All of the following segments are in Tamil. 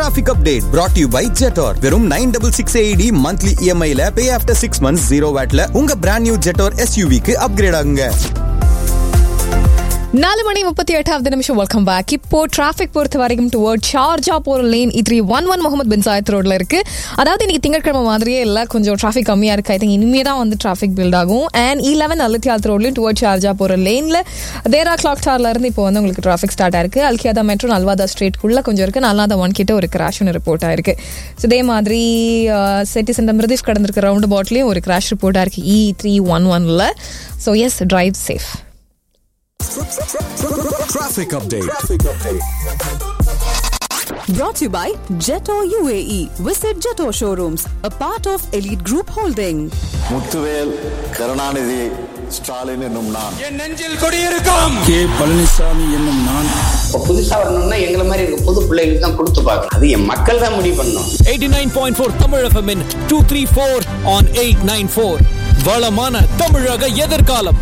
Traffic update brought to you by Jetor வெறும் nine double six AED monthly இஎம்ஐல pay after six months zero வேட்ல உங்க பிராண்ட் நியூ ஜெட்டோர் எஸ்யூவிக்கு அப்கிரேட் ஆகுங்க நாலு மணி முப்பத்தி எட்டாவது நிமிஷம் வெல்கம் பேக் இப்போ டிராஃபிக் பொறுத்த வரைக்கும் டுவர்ட் ஷார்ஜா போற lane E three one one Mohammed bin Zayed ரோட்ல இருக்கு அதாவது இன்னைக்கு திங்கட்கிழமை மாதிரியே இல்லை கொஞ்சம் டிராஃபிக் கம்மியா இருக்கு ஐ திங்க் இனிமே தான் வந்து டிராஃபிக் பில்ட் ஆகும் அண்ட் இ லெவன் அலுத்தியாத் ரோட்லயும் டுவர்ட் ஷார்ஜா போற லேன்ல தேரா கிளாக் டார்ல இருந்து இப்போ வந்து உங்களுக்கு டிராஃபிக் ஸ்டார்ட் ஆயிருக்கு அல்கியாதா மெட்ரோ நல்வாதா ஸ்ட்ரீட்குள்ள கொஞ்சம் இருக்கு நல்லாதா ஒன் கிட்ட ஒரு கிராஷ்னு ரிப்போர்ட் ஆயிருக்கு ஸோ இதே மாதிரி செட்டி சென்ட மிருதிஷ் கடந்திருக்க ரவுண்ட் பாட்லயும் ஒரு கிராஷ் ரிப்போர்ட் ஆயிருக்கு இ த்ரீ ஒன் ஒன்ல so yes drive safe traffic update Brought to you by Jetor UAE. Visit Jetor showrooms, a part of Elite Group Holding. Muthuvel Karunanidhi Stalin என்னும் நான் என் நெஞ்சில் குடியிருக்கும் கே பழனிசாமி என்னும் நான் இப்போ புதுசா வரணும்னா எங்களை மாதிரி இருக்க புது பிள்ளைங்களுக்கு தான் கொடுத்து பார்க்கணும் அது என் மக்கள் தான் முடிவு பண்ணணும் 89.4 தமிழ் FM இன் 234 on 894 வளமான தமிழக எதிர்காலம்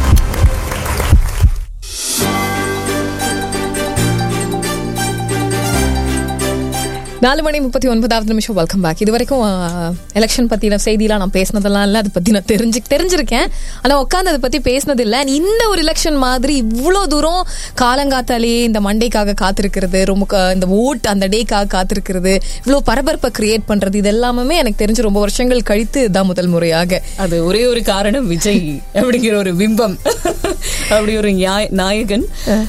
நாலு மணி முப்பத்தி ஒன்பதாவது நிமிஷம் வெல்கம் பேக் இது வரைக்கும் எலெக்ஷன் பத்தின செய்திலாம் நான் பேசினதெல்லாம் இல்லை அதை பத்தி நான் தெரிஞ்சு தெரிஞ்சிருக்கேன் ஆனா உட்காந்து அதை பத்தி பேசினது இல்லை And இந்த ஒரு எலெக்ஷன் மாதிரி இவ்வளோ தூரம் காலங்காத்தாலே இந்த மண்டேக்காக காத்திருக்கிறது ரொம்ப க- இந்த ஓட் அந்த டேக்காக காத்திருக்கிறது இவ்வளோ பரபரப்பை கிரியேட் பண்றது இது எல்லாமே எனக்கு தெரிஞ்சு ரொம்ப வருஷங்கள் கழித்து இதுதான் முதல் முறையாக அது ஒரே ஒரு காரணம் விஜய் அப்படிங்கிற ஒரு பிம்பம் அப்படி ஒரு நியாய- நாயகன்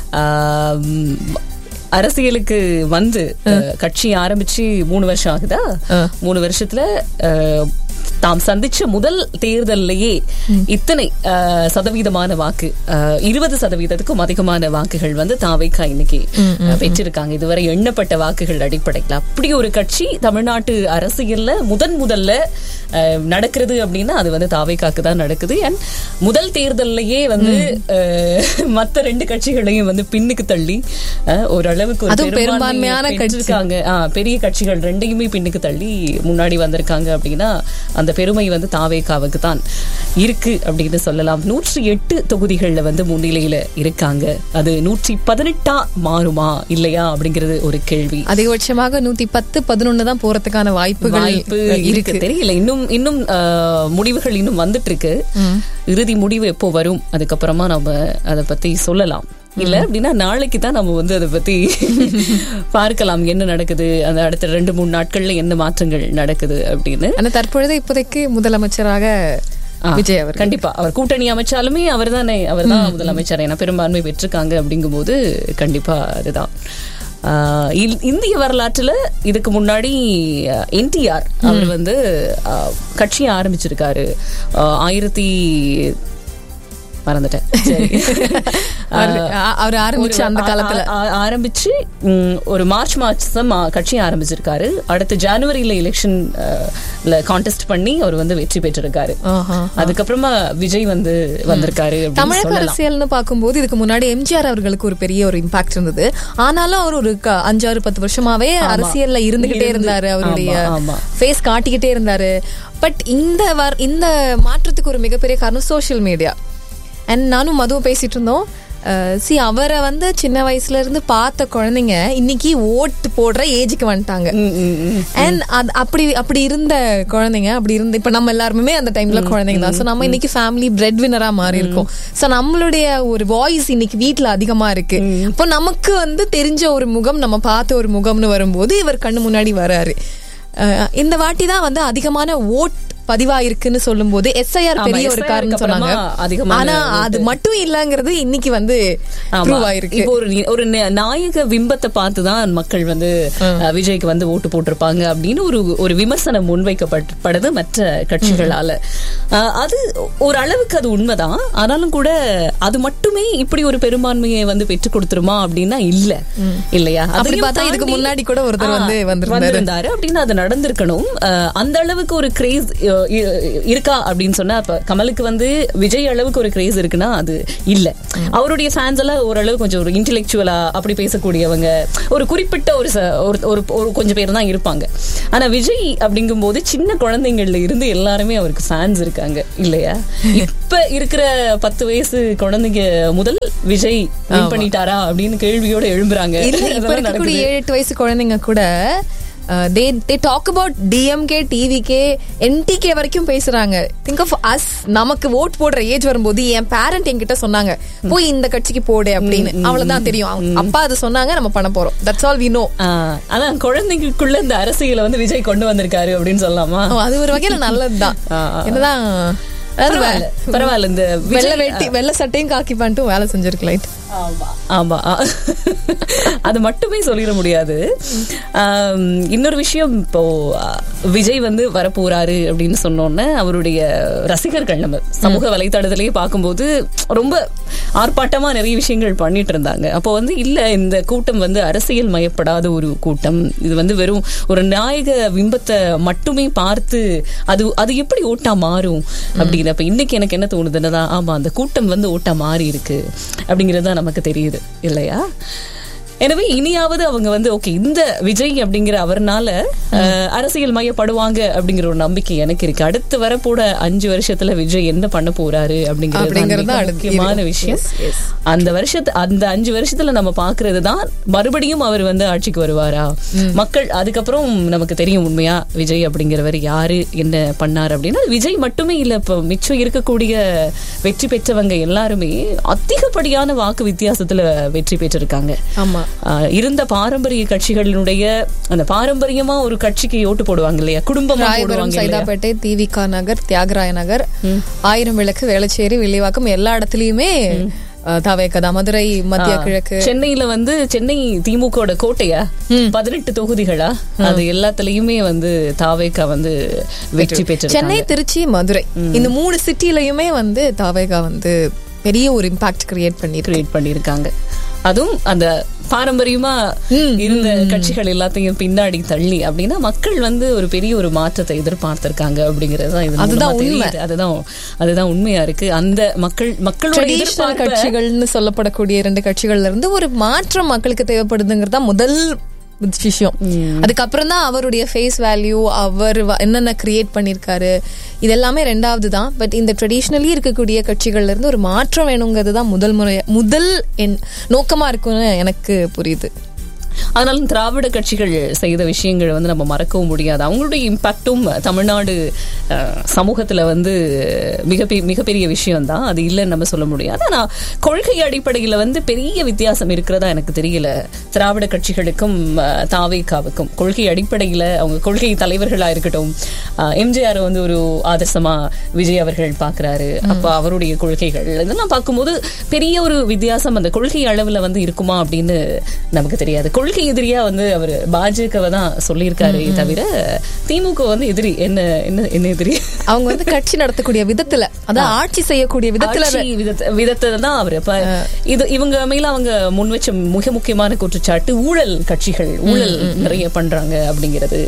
ஆம், அரசியலுக்கு வந்து அஹ், கட்சி ஆரம்பிச்சு மூணு வருஷம் ஆகுதா மூணு வருஷத்துல அஹ், தாம் சந்திச்ச முதல் தேர்தல்லையே இத்தனை அஹ், சதவீதமான வாக்கு இருபது சதவீதத்துக்கும் அதிகமான வாக்குகள் வந்து தாவைக்கா இன்னைக்கு அஹ், பெற்றிருக்காங்க இதுவரை எண்ணப்பட்ட வாக்குகள் அடிப்படையில் அப்படி ஒரு கட்சி தமிழ்நாட்டு அரசியல்ல முதன் முதல்ல அஹ், நடக்கிறது அப்படின்னா அது வந்து தாவைக்காக்கு தான் நடக்குது அண்ட் முதல் தேர்தல்லையே வந்து அஹ், மத்த ரெண்டு கட்சிகளையும் வந்து பின்னுக்கு தள்ளி அஹ், ஓரளவுக்கு ஒரு அதுவும் பெரும்பான்மையை பெரும்பான்மையான கட்சி. பெற்றிருக்காங்க. ஆ, பெரிய கட்சிகள் ரெண்டையுமே பின்னுக்கு தள்ளி முன்னாடி வந்திருக்காங்க அப்படின்னா அந்த பெருமை வந்து தாவேகாவுக்கு தான் இருக்கு அப்படின்னு சொல்லலாம் நூற்றி எட்டு தொகுதிகள்ல வந்து முன்னிலையில இருக்காங்க அது நூற்றி பதினெட்டா மாறுமா இல்லையா அப்படிங்கிறது ஒரு கேள்வி அதிகபட்சமாக நூத்தி பத்து பதினொன்னு தான் போறதுக்கான வாய்ப்புகள் வாய்ப்பு இருக்கு தெரியல இன்னும் இன்னும் ஆ, முடிவுகள் இன்னும் வந்துட்டு இருக்கு இறுதி முடிவு எப்போ வரும் அதுக்கப்புறமா நம்ம அதை பத்தி சொல்லலாம் இல்ல அப்படின்னா நாளைக்கு தான் நம்ம வந்து அதை பத்தி பார்க்கலாம் என்ன நடக்குது அந்த அடுத்த ரெண்டு மூணு நாட்கள்ல என்ன மாற்றங்கள் நடக்குது அப்படின்னு ஆனா தற்பொழுது இப்போதைக்கு முதலமைச்சராக ஆ, விஜய் அவர் கண்டிப்பா அவர் கூட்டணி அமைச்சாலுமே அவர் தானே அவர் தான் முதலமைச்சர் ஏன்னா பெரும்பான்மை பெற்றிருக்காங்க அப்படிங்கும்போது கண்டிப்பா அதுதான் ஆ, இல்- இந்திய வரலாற்றுல இதுக்கு முன்னாடி என்டிஆர் அவர் வந்து ஆ, கட்சி ஆரம்பிச்சிருக்காரு ஆ, ஆயிரத்தி மறந்துட்டேன் சரி அவரு- ஆ- அவர் ஆரம்பிச்ச ஒரு அந்த ஆ- காலத்துல. ஆ- ஆ- ஆரம்பிச்சு ம், ஒரு மார்ச் மாசம் ஆ, கட்சி ஆரம்பிச்சிருக்காரு அடுத்து ஜனவரியில எலெக்ஷன் கான்டெஸ்ட் பண்ணி அவர் வந்து வெற்றி பெற்றிருக்காரு ஆஹா. அதுக்கப்புறமா விஜய் வந்து வந்திருக்காரு அப்படின்னு தமிழக சொல்லலாம். அரசியல்னு பார்க்கும்போது இதுக்கு முன்னாடி எம்ஜிஆர் அவர்களுக்கு ஒரு பெரிய ஒரு இம்பாக்ட் இருந்தது ஆனாலும் அவர் ஒரு க- அஞ்சாறு பத்து வருஷமாவே அரசியல்ல இருந்துகிட்டே இருந்து- இருந்தாரு அவருடைய ஆமா, ஆமா. ஃபேஸ் காட்டிக்கிட்டே இருந்தாரு பட் இந்த வர் இந்த மாற்றத்துக்கு ஒரு மிகப்பெரிய காரணம் சோஷியல் மீடியா அண்ட் நானும் மதுவும் பேசிட்டு இருந்தோம் சி அவரை வந்து சின்ன வயசுல இருந்து பார்த்த குழந்தைங்க இன்னைக்கு ஓட்டு போடுற ஏஜுக்கு வந்துட்டாங்க அண்ட் அது அப்படி அப்படி இருந்த குழந்தைங்க அப்படி இருந்து இப்ப நம்ம எல்லாருமே அந்த டைம்ல குழந்தைங்க தான் ஸோ நம்ம இன்னைக்கு ஃபேமிலி பிரெட் வினரா மாறி இருக்கோம் ஸோ நம்மளுடைய ஒரு வாய்ஸ் இன்னைக்கு வீட்ல அதிகமா இருக்கு இப்போ நமக்கு வந்து தெரிஞ்ச ஒரு முகம் நம்ம பார்த்த ஒரு முகம்னு வரும்போது இவர் கண்ணு முன்னாடி வராரு அஹ் இந்த வாட்டி தான் வந்து அதிகமான ஓட் பதிவாயிருக்குன்னு சொல்லும்போது எஸ்ஐஆர் ஆமா, பெரிய ஒரு SIR காரணம் க்கு சொன்னாங்க அப்புறமா அதிகமான ஆனா vote. அது மட்டும் இல்லங்கிறது இன்னைக்கு வந்து ஆமா. ப்ரூவ் ஆயிருக்கு இப்போ ஒரு நி- ஒரு நி- நாயக பிம்பத்தை பார்த்துதான் மக்கள் வந்து அஹ், விஜய்க்கு வந்து ஓட்டு போட்டிருப்பாங்க அப்படின்னு ஒரு ஒரு விமர்சனம் முன்வைக்கப்படுது மற்ற கட்சிகளால அஹ், அது ஒரு அளவுக்கு அது உண்மைதான் ஆனாலும் கூட அது மட்டுமே இப்படி ஒரு பெரும்பான்மையை வந்து பெற்றுக் கொடுத்துருமா அப்படின்னா இல்ல இல்லையா அப்படி அதையும் பார்த்தா இதுக்கு தாண்டி- முன்னாடி கூட ஒருத்தர் ஆ, வந்து வந்திருந்தாரு. வந்திருந்தாரு அப்படின்னு அது நடந்திருக்கணும் அஹ், அந்த அளவுக்கு ஒரு கிரேஸ் இ- இ- இருக்கா அப்படின்னு சொன்னா இப்ப கமலுக்கு வந்து விஜய் அளவுக்கு ஒரு கிரேஸ் இருக்குன்னா அது இல்ல அவருடைய ஃபேன்ஸ் எல்லாம் ஓரளவு கொஞ்சம் ஒரு இன்டெலெக்சுவலா அப்படி பேசக்கூடியவங்க ஒரு குறிப்பிட்ட ஒரு ச- ஒரு- ஒரு ஒரு கொஞ்சம் பேர் தான் இருப்பாங்க ஆனா விஜய் அப்படிங்கும்போது சின்ன குழந்தைங்கள்ல இருந்து எல்லாருமே அவருக்கு ஃபேன்ஸ் இருக்காங்க இல்லையா இப்ப இருக்கிற பத்து வயசு குழந்தைங்க முதல் விஜய் win பண்ணிட்டாரா அப்படின்னு கேள்வியோட எழும்புறாங்க இல்ல இப்ப அதெல்லாம் இருக்கக்கூடிய நடக்குது. ஏழு எட்டு வயசு குழந்தைங்க கூட they they talk about DMK TVK NTK வரைக்கும் பேசுறாங்க திங்க் ஆஃப் அஸ் நமக்கு ஓட் போடுற ஏஜ் வரும்போது என் பேரண்ட் என்கிட்ட சொன்னாங்க போய் இந்த கட்சிக்கு போடு அப்படின்னு அவ்வளவுதான் தெரியும் அவங்க அப்பா அது சொன்னாங்க நம்ம பண்ண போறோம் that's all we know ah, அதான் குழந்தைங்களுக்குள்ள இந்த அரசியலை வந்து விஜய் கொண்டு வந்திருக்காரு அப்படின்னு சொல்லலாமா அது ஒரு வகையில நல்லதுதான் ஆ, ஆ. என்னதான் அதாவது பரவாயில்ல பரவாயில்ல இந்த வெள்ளை விஜய் வெட்டி வெள்ளை சட்டையும் காக்கி பண்ணிட்டும் வேலை செஞ்சிருக்கலாம் ஆமா ஆமா அது மட்டுமே சொல்லிட முடியாது ஆம், இன்னொரு விஷயம் இப்போ ஆ, விஜய் வந்து வரப்போறாரு அப்படின்னு சொன்னோன்னே அவருடைய ரசிகர்கள் நம்ம சமூக வலைத்தளத்திலேயே பார்க்கும்போது ரொம்ப ஆர்ப்பாட்டமா நிறைய விஷயங்கள் பண்ணிட்டு இருந்தாங்க அப்போ வந்து இல்ல இந்த கூட்டம் வந்து அரசியல் மயப்படாத ஒரு கூட்டம் இது வந்து வெறும் ஒரு நாயக பிம்பத்தை மட்டுமே பார்த்து அது அது எப்படி ஓட்டா மாறும் அப்படின்னு அப்ப இன்னைக்கு எனக்கு என்ன தோணுதுன்னா ஆமா அந்த கூட்டம் வந்து ஓட்டா மாறி இருக்கு அப்படிங்கிறது தான் நமக்கு தெரியுது இல்லையா எனவே இனியாவது அவங்க வந்து ஓகே இந்த விஜய் அப்படிங்கிற அவர்னால அஹ், அரசியல் மயப்படுவாங்க அப்படிங்கிற ஒரு நம்பிக்கை எனக்கு இருக்கு அடுத்து வரப்போட அஞ்சு வருஷத்துல விஜய் என்ன பண்ண போறாரு அப்படிங்கிறது அப்படிங்கிறது தான் அடுத்து முக்கியமான இருக்கும். விஷயம் Yes, yes. அந்த வருஷத்து அந்த அஞ்சு வருஷத்துல நம்ம பாக்குறது தான் மறுபடியும் அவர் வந்து ஆட்சிக்கு வருவாரா மக்கள் அதுக்கப்புறம் நமக்கு தெரியும் உண்மையா விஜய் அப்படிங்கிறவர் யாரு என்ன பண்ணார் அப்படின்னா விஜய் மட்டுமே இல்ல இப்போ மிச்சம் இருக்கக்கூடிய வெற்றி பெற்றவங்க எல்லாருமே அதிகப்படியான வாக்கு வித்தியாசத்துல வெற்றி பெற்றிருக்காங்க ஆமா ஆஹ் இருந்த பாரம்பரிய கட்சிகளினுடைய அந்த பாரம்பரியமா ஒரு கட்சிக்கு ஓட்டு போடுவாங்க இல்லையா குடும்பமா ராயபுரம் போடுவாங்க இல்லையா சைதாப்பேட்டை திவிகா நகர் தியாகராய நகர் ஆயிரம் விளக்கு வேளச்சேரி வில்லிவாக்கம் எல்லா இடத்துலயுமே தவேக்கதா மதுரை மத்திய கிழக்கு சென்னையில வந்து சென்னை திமுகவோட கோட்டையா பதினெட்டு தொகுதிகளா அது எல்லாத்துலயுமே வந்து தாவேக்கா வந்து வெற்றி பெற்று சென்னை திருச்சி மதுரை இந்த மூணு சிட்டிலயுமே வந்து தவேகா வந்து பெரிய ஒரு இம்பாக்ட் கிரியேட் பண்ணிருக்கு கிரியேட் பண்ணிருக்காங்க அதுவும் அந்த பாரம்பரியமா இருந்த கட்சிகள் எல்லாத்தையும் பின்னாடி தள்ளி அப்படின்னா மக்கள் வந்து ஒரு பெரிய ஒரு மாற்றத்தை எதிர்பார்த்திருக்காங்க அப்படிங்கிறது தான் இது அதுதான் மூலமா உண்மை. தெரியுது. அதுதான் அதுதான் உண்மையா இருக்கு அந்த மக்கள் மக்களோட ட்ரெடிஷனல் எதிர்பார்ப்பை கட்சிகள்னு சொல்லப்படக்கூடிய இரண்டு கட்சிகள்ல இருந்து ஒரு மாற்றம் மக்களுக்கு தேவைப்படுதுங்கிறது தான் முதல் விஷயம் அதுக்கப்புறம் தான் அவருடைய ஃபேஸ் வேல்யூ அவர் வ- என்னென்ன கிரியேட் பண்ணிருக்காரு இது எல்லாமே ரெண்டாவது தான் பட் இந்த ட்ரெடிஷ்னலி இருக்கக்கூடிய கட்சிகள்ல இருந்து ஒரு மாற்றம் வேணுங்கிறது தான் முதல் முறை முதல் என் நோக்கமா இருக்கும்னு எனக்கு புரியுது ஆனாலும் திராவிட கட்சிகள் செய்த விஷயங்கள் வந்து நம்ம மறக்கவும் முடியாது அவங்களுடைய இம்பாக்டும் தமிழ்நாடு அஹ், சமூகத்துல வந்து மிகப்பெரிய மிகப்பெரிய விஷயம் தான் அது இல்லைன்னு நம்ம சொல்ல முடியாது ஆனா கொள்கை அடிப்படையில வந்து பெரிய வித்தியாசம் இருக்கிறதா எனக்கு தெரியல திராவிட கட்சிகளுக்கும் அஹ், தாவேகாவுக்கும் கொள்கை அடிப்படையில அவங்க கொள்கை தலைவர்களா இருக்கட்டும் அஹ், எம்ஜிஆர் வந்து ஒரு ஆதர்சமா விஜய் அவர்கள் பாக்குறாரு அப்ப அவருடைய கொள்கைகள் இதெல்லாம் பார்க்கும்போது பெரிய ஒரு வித்தியாசம் அந்த கொள்கை அளவுல வந்து இருக்குமா அப்படின்னு நமக்கு தெரியாது கொள்கை எதிரியா வந்து அவர் பாஜகவை தான் சொல்லியிருக்காரு தவிர திமுக வந்து எதிரி என்ன என்ன என்ன எதிரி அவங்க வந்து கட்சி நடத்தக்கூடிய விதத்துல அதான் ஆட்சி செய்யக்கூடிய விதத்துல ஆட்சி விதத்த- விதத்தை தான் அவர் இப்ப இது இவங்க மேல அவங்க முன் வச்ச மிக முக்கியமான குற்றச்சாட்டு ஊழல் கட்சிகள் ஊழல் நிறைய பண்றாங்க அப்படிங்கிறது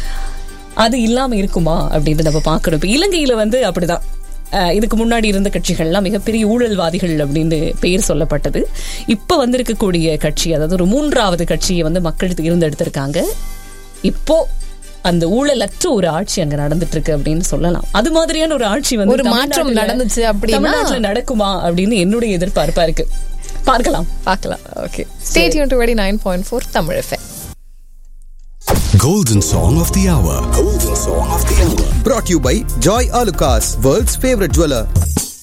அது இல்லாம இருக்குமா அப்படின்னு நம்ம பார்க்கணும் இப்ப இலங்கையில வந்து அப்படிதான் அஹ், இதுக்கு முன்னாடி இருந்த கட்சிகள்லாம் மிகப்பெரிய ஊழல்வாதிகள் அப்படின்னு பெயர் சொல்லப்பட்டது இப்ப வந்திருக்கக்கூடிய கட்சி அதாவது ஒரு மூன்றாவது கட்சியை வந்து மக்கள் தேர்ந்தெடுத்திருக்காங்க இப்போ அந்த ஊழலற்ற ஒரு ஆட்சி அங்க நடந்துட்டு இருக்கு அப்படின்னு சொல்லலாம் அது மாதிரியான ஒரு ஆட்சி வந்து ஒரு மாற்றம் தமிழ்நாட்டுல- நடந்துச்சு அப்படின்னா- தமிழ்நாட்டுல நடக்குமா அப்படின்னு என்னுடைய எதிர்பார்ப்பா இருக்கு பார்க்கலாம் பார்க்கலாம் ஓகே ஸ்டேட் யூன் twenty nine point four Tamil FM Golden Song of the Hour. Golden Song of the Hour. brought to you by Joy Alucas, world's favorite jeweler.